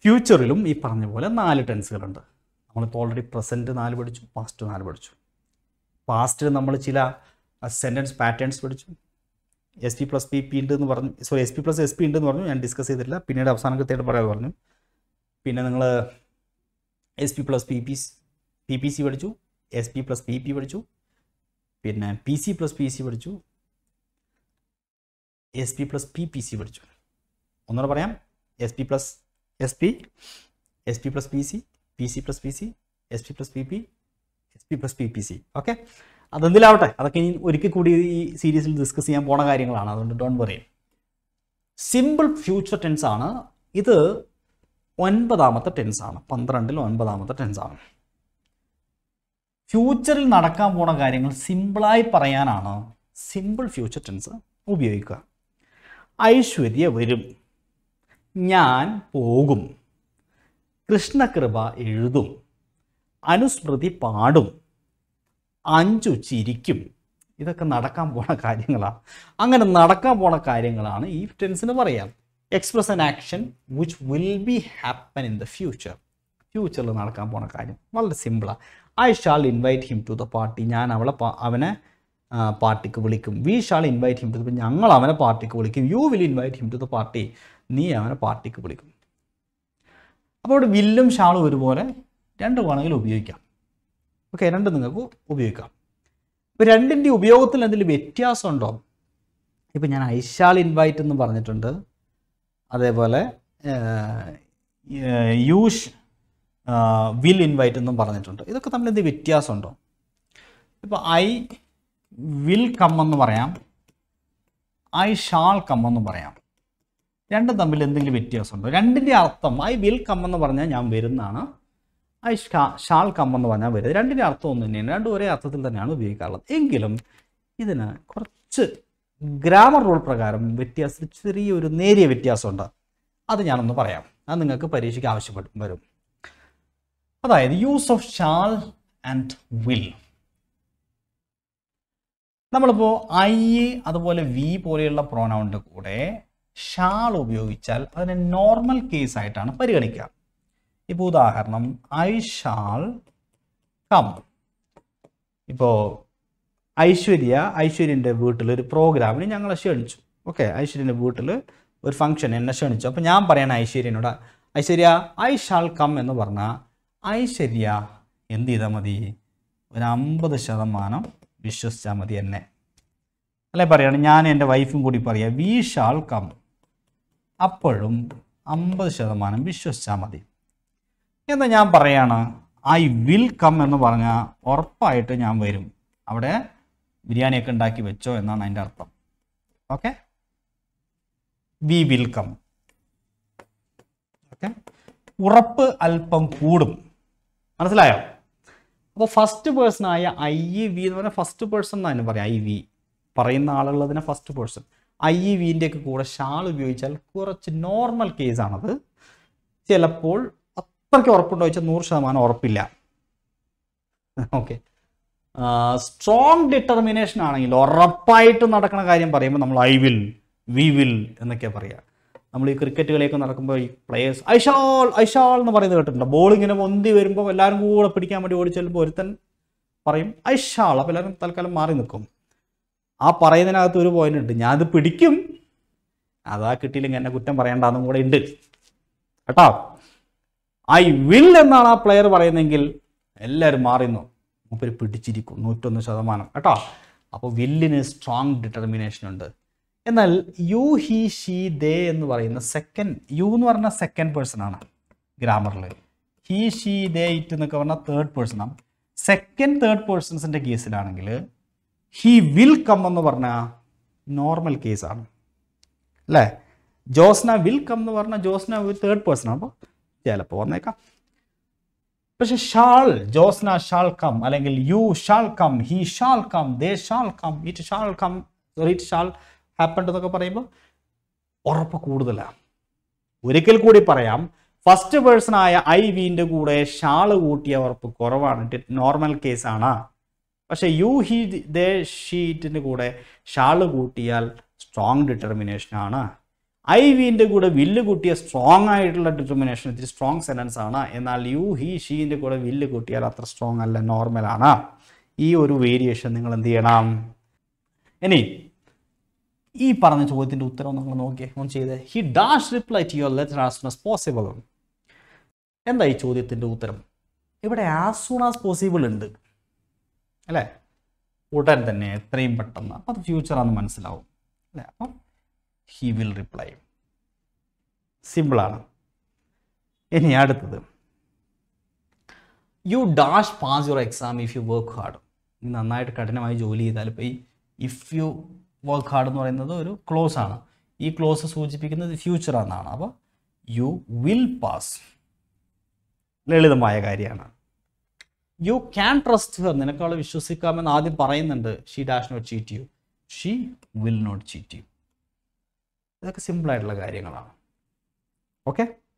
ഫ്യൂച്ചറിലും ഈ പറഞ്ഞ പോലെ നാല് ടെൻസുകളുണ്ട് നമ്മളിപ്പോൾ ഓൾറെഡി പ്രസൻറ്റ് നാല് പഠിച്ചു പാസ്റ്റ് നാല് പഠിച്ചു പാസ്റ്റിൽ നമ്മൾ ചില സെൻറ്റൻസ് പാറ്റേൺസ് പഠിച്ചു S P plus P P ഉണ്ട് എന്ന് പറഞ്ഞു sorry S P plus S P ഉണ്ടെന്ന് പറഞ്ഞു ഞാൻ ഡിസ്കസ് ചെയ്തിട്ടില്ല പിന്നീട് അവസാനം കൃത്യമായിട്ട് പറയാതെ പറഞ്ഞു പിന്നെ നിങ്ങൾ S P plus P P P P C പഠിച്ചു S P plus P P പഠിച്ചു പിന്നെ P C plus P C പഠിച്ചു S P plus P P C പഠിച്ചു ഒന്നുകൂടെ പറയാം S P plus S P S P plus P C P C plus P C S P plus P P S P plus P P C okay അതെന്തിലാവട്ടെ അതൊക്കെ ഇനി ഒരിക്കൽ കൂടി ഈ സീരീസിൽ ഡിസ്കസ് ചെയ്യാൻ പോണ കാര്യങ്ങളാണ് അതുകൊണ്ട് don't worry simple future tense ആണ് ഇത് ഒൻപതാമത്തെ ടെൻസ് ആണ് പന്ത്രണ്ടിൽ ഒൻപതാമത്തെ ടെൻസ് ആണ് ഫ്യൂച്ചറിൽ നടക്കാൻ പോണ കാര്യങ്ങൾ സിമ്പിളായി പറയാനാണ് സിമ്പിൾ ഫ്യൂച്ചർ ടെൻസ് ഉപയോഗിക്കുക ഐശ്വര്യ വരും ഞാൻ പോകും കൃഷ്ണകൃപ എഴുതും അനുസ്മൃതി പാടും അഞ്ചു ചിരിക്കും ഇതൊക്കെ നടക്കാൻ പോണ കാര്യങ്ങളാണ് അങ്ങനെ നടക്കാൻ പോണ കാര്യങ്ങളാണ് ഈ ടെൻസിന് പറയാം express an action which will happen in the ദ ഫ്യൂച്ചർ ഫ്യൂച്ചറിൽ നടക്കാൻ പോണ കാര്യം വളരെ സിമ്പിളാണ് I shall invite him to the party ഞാൻ അവളെ പാ- അവനെ ആ, പാർട്ടിക്ക് വിളിക്കും we shall invite him to the ഞങ്ങൾ അവനെ പാർട്ടിക്ക് വിളിക്കും you will invite him to the party നീ അവനെ പാർട്ടിക്ക് വിളിക്കും അപ്പോൾ ഇവിടെ വില്ലും ഷാളും ഒരുപോലെ രണ്ട് വേണമെങ്കിലും ഉപയോഗിക്കാം ഓക്കെ രണ്ടും നിങ്ങൾക്ക് ഉപയോഗിക്കാം ഇപ്പോൾ രണ്ടിൻ്റെ ഉപയോഗത്തിൽ എന്തെങ്കിലും വ്യത്യാസമുണ്ടോ ഇപ്പം ഞാൻ ഐഷാൾ ഇൻവൈറ്റ് എന്ന് പറഞ്ഞിട്ടുണ്ട് അതേപോലെ യൂഷ് വിൽ ഇൻവൈറ്റ് എന്നും പറഞ്ഞിട്ടുണ്ട് ഇതൊക്കെ തമ്മിൽ എന്ത് വ്യത്യാസമുണ്ടോ ഇപ്പോൾ ഐ വിൽ കം എന്ന് പറയാം ഐ ഷാൾ കം എന്ന് പറയാം രണ്ടും തമ്മിൽ എന്തെങ്കിലും വ്യത്യാസമുണ്ടോ രണ്ടിൻ്റെ അർത്ഥം ഐ വിൽ കം എന്ന് പറഞ്ഞാൽ ഞാൻ വരുന്നതാണ് ഐ ഷാൾ കം എന്ന് പറഞ്ഞാൽ വരുന്നത് രണ്ടിൻ്റെ അർത്ഥം ഒന്ന് തന്നെയാണ് രണ്ടും ഒരേ അർത്ഥത്തിൽ തന്നെയാണ് ഉപയോഗിക്കാറുള്ളത് എങ്കിലും ഇതിന് കുറച്ച് ഗ്രാമർ റൂൾ പ്രകാരം വ്യത്യാസം ചെറിയൊരു നേരിയ വ്യത്യാസമുണ്ട് അത് ഞാനൊന്ന് പറയാം അത് നിങ്ങൾക്ക് പരീക്ഷയ്ക്ക് ആവശ്യപ്പെടും വരും അതായത് use of shall and will നമ്മളിപ്പോൾ ഐ അതുപോലെ വി പോലെയുള്ള പ്രോനൗണിൻ്റെ കൂടെ ഷാൾ ഉപയോഗിച്ചാൽ അതിനെ നോർമൽ കേസ് ആയിട്ടാണ് പരിഗണിക്കുക ഇപ്പോൾ ഉദാഹരണം ഐ ഷാൾ കം ഇപ്പോൾ ഐശ്വര്യ ഐശ്വര്യൻ്റെ വീട്ടിൽ ഒരു പ്രോഗ്രാമിന് ഞങ്ങളെ ക്ഷണിച്ചു ഓക്കെ ഐശ്വര്യൻ്റെ വീട്ടിൽ ഒരു ഫംഗ്ഷൻ എന്നെ ക്ഷണിച്ചു അപ്പോൾ ഞാൻ പറയണ ഐശ്വര്യനോട് ഐശ്വര്യ ഐ ഷാൾ കം എന്ന് പറഞ്ഞാൽ ഐശ്വര്യ എന്ത് ചെയ്താൽ മതി ഒരു അമ്പത് ശതമാനം വിശ്വസിച്ചാൽ മതി എന്നെ അല്ലെ പറയാണ് ഞാൻ എൻ്റെ വൈഫും കൂടി പറയാം വി ഷാൾ കം അപ്പോഴും അമ്പത് ശതമാനം വിശ്വസിച്ചാൽ മതി എന്നാൽ ഞാൻ പറയാണ് ഐ വിൽ കം എന്ന് പറഞ്ഞാൽ ഉറപ്പായിട്ട് ഞാൻ വരും അവിടെ ബിരിയാണിയൊക്കെ ഉണ്ടാക്കി വെച്ചോ എന്നാണ് അതിൻ്റെ അർത്ഥം okay we will come okay ഉറപ്പ് അല്പം കൂടും മനസ്സിലായോ അപ്പോൾ ഫസ്റ്റ് പേഴ്സൺ ആയ ഐ വി എന്ന് പറഞ്ഞാൽ ഫസ്റ്റ് പേഴ്സൺ എന്നാണ് പറയാം ഐ വി പറയുന്ന ആളുള്ളതിനെ ഫസ്റ്റ് പേഴ്സൺ ഐ വിൻ്റെ ഒക്കെ കൂടെ ഷാൾ ഉപയോഗിച്ചാൽ കുറച്ച് നോർമൽ കേസാണത് ചിലപ്പോൾ അത്രയ്ക്ക് ഉറപ്പുണ്ടോ ചോദിച്ചാൽ നൂറ് ശതമാനം ഉറപ്പില്ല ഓക്കെ സ്ട്രോങ് ഡിറ്റർമിനേഷൻ ആണെങ്കിൽ ഉറപ്പായിട്ട് നടക്കുന്ന കാര്യം പറയുമ്പോൾ നമ്മൾ ഐ വിൽ വി വിൽ എന്നൊക്കെ പറയുക നമ്മൾ ഈ ക്രിക്കറ്റ് കളിയൊക്കെ നടക്കുമ്പോൾ ഈ പ്ലേയേഴ്സ് ഐഷാൾ ഐഷാൾ എന്ന് പറയുന്നത് കേട്ടിട്ടുണ്ട് ബോൾ ഇങ്ങനെ പൊന്തി വരുമ്പോൾ എല്ലാവരും കൂടെ പിടിക്കാൻ വേണ്ടി ഓടി ചെല്ലുമ്പോൾ ഒരുത്തൻ പറയും ഐഷാൾ അപ്പോൾ എല്ലാവരും തൽക്കാലം മാറി നിൽക്കും ആ പറയുന്നതിനകത്ത് ഒരു പോയിന്റ് ഉണ്ട് ഞാനത് പിടിക്കും അതാ കിട്ടിയില്ലെങ്കിൽ എന്നെ കുറ്റം പറയേണ്ടെന്നും കൂടെ ഉണ്ട് കേട്ടോ ഐ വിൽ എന്നാണ് ആ പ്ലെയർ പറയുന്നതെങ്കിൽ എല്ലാവരും മാറിന്നു മൂപ്പര് പിടിച്ചിരിക്കും നൂറ്റൊന്ന് ശതമാനം കേട്ടോ അപ്പോൾ വില്ലിന് സ്ട്രോങ് ഡിറ്റർമിനേഷൻ ഉണ്ട് എന്നാൽ യു ഹി ഷീ ദേ എന്ന് പറയുന്ന സെക്കൻഡ് യു എന്ന് പറഞ്ഞ സെക്കൻഡ് പേഴ്സൺ ആണ് ഗ്രാമറിൽ ഹി ഷീ ദേ ഇറ്റ് എന്നൊക്കെ പറഞ്ഞാൽ തേർഡ് പേഴ്സൺ ആണ് സെക്കൻഡ് തേർഡ് പേഴ്സൺസിൻ്റെ കേസിലാണെങ്കിൽ ഹി വിൽ കം എന്ന് പറഞ്ഞാൽ നോർമൽ കേസാണ് അല്ലേ ജോസ്ന വിൽ കം എന്ന് പറഞ്ഞാൽ ജോസ്ന ഒരു തേർഡ് പേഴ്സൺ ആണ് അപ്പോൾ ചിലപ്പോൾ വന്നേക്കാം പക്ഷെ ഷാൾ ജോസ്ന ഷാൾ കം അല്ലെങ്കിൽ you shall come he shall come they shall come it shall come sorry it shall happen എന്നൊക്കെ പറയുമ്പോൾ ഉറപ്പ് കൂടുതലാണ് ഒരിക്കൽ കൂടി പറയാം ഫസ്റ്റ് പേഴ്സൺ ആയ ഐ വിൻ്റെ കൂടെ ഷാള് കൂട്ടിയ ഉറപ്പ് കുറവാണ് ഇറ്റ് നോർമൽ കേസാണ് പക്ഷെ യു ഹി ദേ ഷീറ്റിൻ്റെ കൂടെ ഷാള് കൂട്ടിയാൽ സ്ട്രോങ് ഡിറ്റർമിനേഷൻ ആണ് ഐ വിൻ്റെ കൂടെ വില്ല് കൂട്ടിയ സ്ട്രോങ് ആയിട്ടുള്ള ഡിറ്റർമിനേഷൻ ഇത്തിരി സ്ട്രോങ് സെൻറ്റൻസ് ആണ് എന്നാൽ യു ഹി ഷീൻ്റെ കൂടെ വില്ല് കൂട്ടിയാൽ അത്ര സ്ട്രോങ് അല്ല നോർമൽ ആണ് ഈ ഒരു വേരിയേഷൻ നിങ്ങൾ എന്ത് ചെയ്യണം ഇനി ഈ പറഞ്ഞ ചോദ്യത്തിൻ്റെ ഉത്തരം നിങ്ങൾ നോക്കിയേ ഒന്ന് ചെയ്തേ he dash reply to your letter as soon as possible എന്താ ഈ ചോദ്യത്തിൻ്റെ ഉത്തരം ഇവിടെ ആസ് സൂൺ ആസ് പോസിബിൾ ഉണ്ട് അല്ലേ ഉടൻ തന്നെ എത്രയും പെട്ടെന്ന് അപ്പം അത് ഫ്യൂച്ചറാണെന്ന് മനസ്സിലാവും അല്ലേ അപ്പം ഹി വിൽ റിപ്ലൈ സിമ്പിളാണ് ഇനി അടുത്തത് you dash pass your exam if you work hard നീ നന്നായിട്ട് കഠിനമായി ജോലി ചെയ്താൽ ഇപ്പോൾ ഈ ഇഫ് യു വർക്ക് ഹാർഡ് എന്ന് പറയുന്നത് ഒരു ക്ലോസ് ആണ് ഈ ക്ലോസ് സൂചിപ്പിക്കുന്നത് ഫ്യൂച്ചർ എന്നാണ് അപ്പോൾ യു വിൽ പാസ് ലളിതമായ കാര്യമാണ് യു ക്യാൻ ട്രസ്റ്റ് ഹെർ നിനക്ക് അവളെ വിശ്വസിക്കാമെന്ന് ആദ്യം പറയുന്നുണ്ട് she dash not cheat you she will not cheat you ഇതൊക്കെ സിമ്പിളായിട്ടുള്ള കാര്യങ്ങളാണ് ഓക്കെ